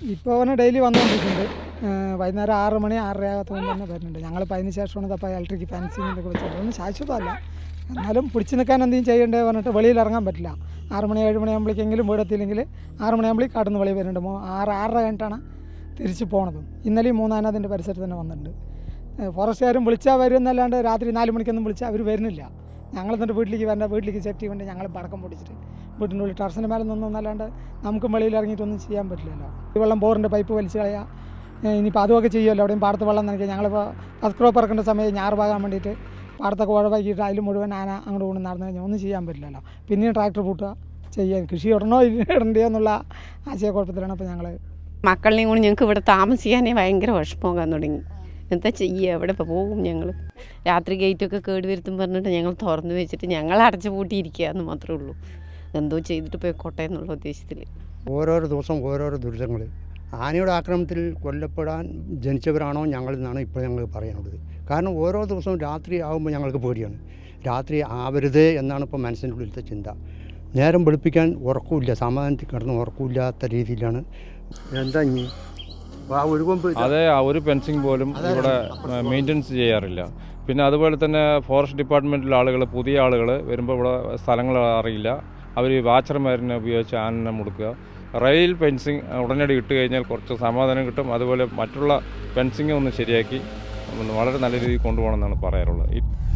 ഇപ്പോൾ അവന് ഡെയിലി വന്നുകൊണ്ടിരിക്കുന്നുണ്ട് ഏഹ് വൈകുന്നേരം ആറ് മണി ആറര ആകാത്തതുകൊണ്ട് തന്നെ വരുന്നുണ്ട് ഞങ്ങളിപ്പോൾ അതിന് ശേഷമാണ് തപ്പോൾ ഇലക്ട്രിക് ഫാൻസിങ് ഇതൊക്കെ വെച്ചത് അതൊന്നും ശാശ്വതമല്ല എന്നാലും പിടിച്ചു നിൽക്കാൻ എന്തെങ്കിലും ചെയ്യണ്ടേ പറഞ്ഞിട്ട് വെളിയിൽ ഇറങ്ങാൻ പറ്റില്ല ആറ് മണി ഏഴ് മണിയാകുമ്പോഴേക്കെങ്കിലും വീടെത്തിയില്ലെങ്കിൽ ആറ് മണിയാകുമ്പോഴേക്കും കാട്ടുന്ന വെളിയിൽ വരുന്നുണ്ട് മോ- ആറ് ആറര കഴിഞ്ഞിട്ടാണ് തിരിച്ച് പോണത് ഇന്നലെയും മൂന്നാന അതിൻ്റെ പരിസരത്ത് തന്നെ വന്നിട്ടുണ്ട് ഏഹ് ഫോറസ്റ്റുകാരും വിളിച്ചാൽ വരും എന്നല്ലാണ്ട് രാത്രി നാല് മണിക്കൊന്നും വിളിച്ചാൽ അവർ വരുന്നില്ല ഞങ്ങൾ എന്നിട്ട് വീട്ടിലേക്ക് വരേണ്ട വീട്ടിലേക്ക് സേഫ്റ്റി വേണ്ടി ഞങ്ങൾ പടക്കം പൊടിച്ചിട്ട് വീട്ടിൻ്റെ ഉള്ളിൽ ടെറസിൻ്റെ മേലെ നിന്നൊന്നും അല്ലാണ്ട് നമുക്ക് വെളിയിൽ ഇറങ്ങിയിട്ടൊന്നും ചെയ്യാൻ പറ്റില്ലല്ലോ ഈ വെള്ളം ബോറിൻ്റെ പൈപ്പ് വലിച്ച് കളയുക ഏഹ് ഇനിയിപ്പോൾ അതുമൊക്കെ ചെയ്യുമല്ലോ അവിടെയും പാടത്ത് വെള്ളം നനയ്ക്കുക ഞങ്ങളിപ്പോൾ പത്ത് ക്രോപ്പ് ഇറക്കേണ്ട സമയം ഞാറ് പാകാൻ വേണ്ടിയിട്ട് പാടത്തൊക്കെ ഉഴവാക്കിയിട്ട് അതിൽ മുഴുവൻ ആന അങ്ങോട്ട് കൊണ്ട് നടന്നു കഴിഞ്ഞാൽ ഒന്നും ചെയ്യാൻ പറ്റില്ലല്ലോ പിന്നെയും ട്രാക്ടർ പൂട്ടുക ചെയ്യാൻ കൃഷി ഇടണോ ഇടണ്ടയോ എന്നുള്ള ആശയക്കുഴപ്പത്തിലാണ് ഇപ്പോൾ ഞങ്ങൾ മക്കളിനെയും കൂടി ഞങ്ങൾക്ക് ഇവിടെ താമസിക്കാനേ ഭയങ്കര വിഷമമാകാൻ തുടങ്ങി എന്താ ചെയ്യുക എവിടെ ഇപ്പോൾ പോകും ഞങ്ങൾ രാത്രി ഗേറ്റൊക്കെ കേട് വരുത്തും പറഞ്ഞിട്ട് ഞങ്ങൾ തുറന്നു വെച്ചിട്ട് ഞങ്ങൾ അടച്ചു പൂട്ടിയിരിക്കുക എന്ന് മാത്രമേ ഉള്ളൂ എന്തോ ചെയ്തിട്ട് പോയിക്കോട്ടെ എന്നുള്ള ഉദ്ദേശത്തിൽ ഓരോരോ ദിവസം ഓരോരോ ദുരിതങ്ങൾ ആനയുടെ ആക്രമണത്തിൽ കൊല്ലപ്പെടാൻ ജനിച്ചവരാണോ ഞങ്ങൾ എന്നാണ് ഇപ്പോൾ ഞങ്ങൾ പറയാനുള്ളത് കാരണം ഓരോ ദിവസവും രാത്രി ആകുമ്പോൾ ഞങ്ങൾക്ക് പേടിയാണ് രാത്രി ആവരുത് എന്നാണ് ഇപ്പോൾ മനസ്സിൻ്റെ ഉള്ളിലത്തെ ചിന്ത നേരം വെളുപ്പിക്കാൻ ഉറക്കമില്ല സമാധാനത്തിൽ കിടന്ന് ഉറക്കമില്ലാത്ത രീതിയിലാണ് എന്താ ഇനി ആ ഒരു കൊമ്പ് അതെ ആ ഒരു ഫെൻസിങ് പോലും ഇവിടെ മെയിൻ്റനൻസ് ചെയ്യാറില്ല പിന്നെ അതുപോലെ തന്നെ ഫോറസ്റ്റ് ഡിപ്പാർട്ട്മെൻറ്റിലെ ആളുകൾ പുതിയ ആളുകൾ വരുമ്പോൾ ഇവിടെ സ്ഥലങ്ങൾ അറിയില്ല അവർ വാച്ചർമാരിനെ ഉപയോഗിച്ച് ആനനെ മുടുക്കുക റെയിൽ ഫെൻസിങ് ഉടനടി ഇട്ട് കഴിഞ്ഞാൽ കുറച്ച് സമാധാനം കിട്ടും അതുപോലെ മറ്റുള്ള ഫെൻസിങ് ഒന്ന് ശരിയാക്കി ഒന്ന് വളരെ നല്ല രീതിയിൽ കൊണ്ടുപോകണം എന്നാണ് പറയാറുള്ളത് ഈ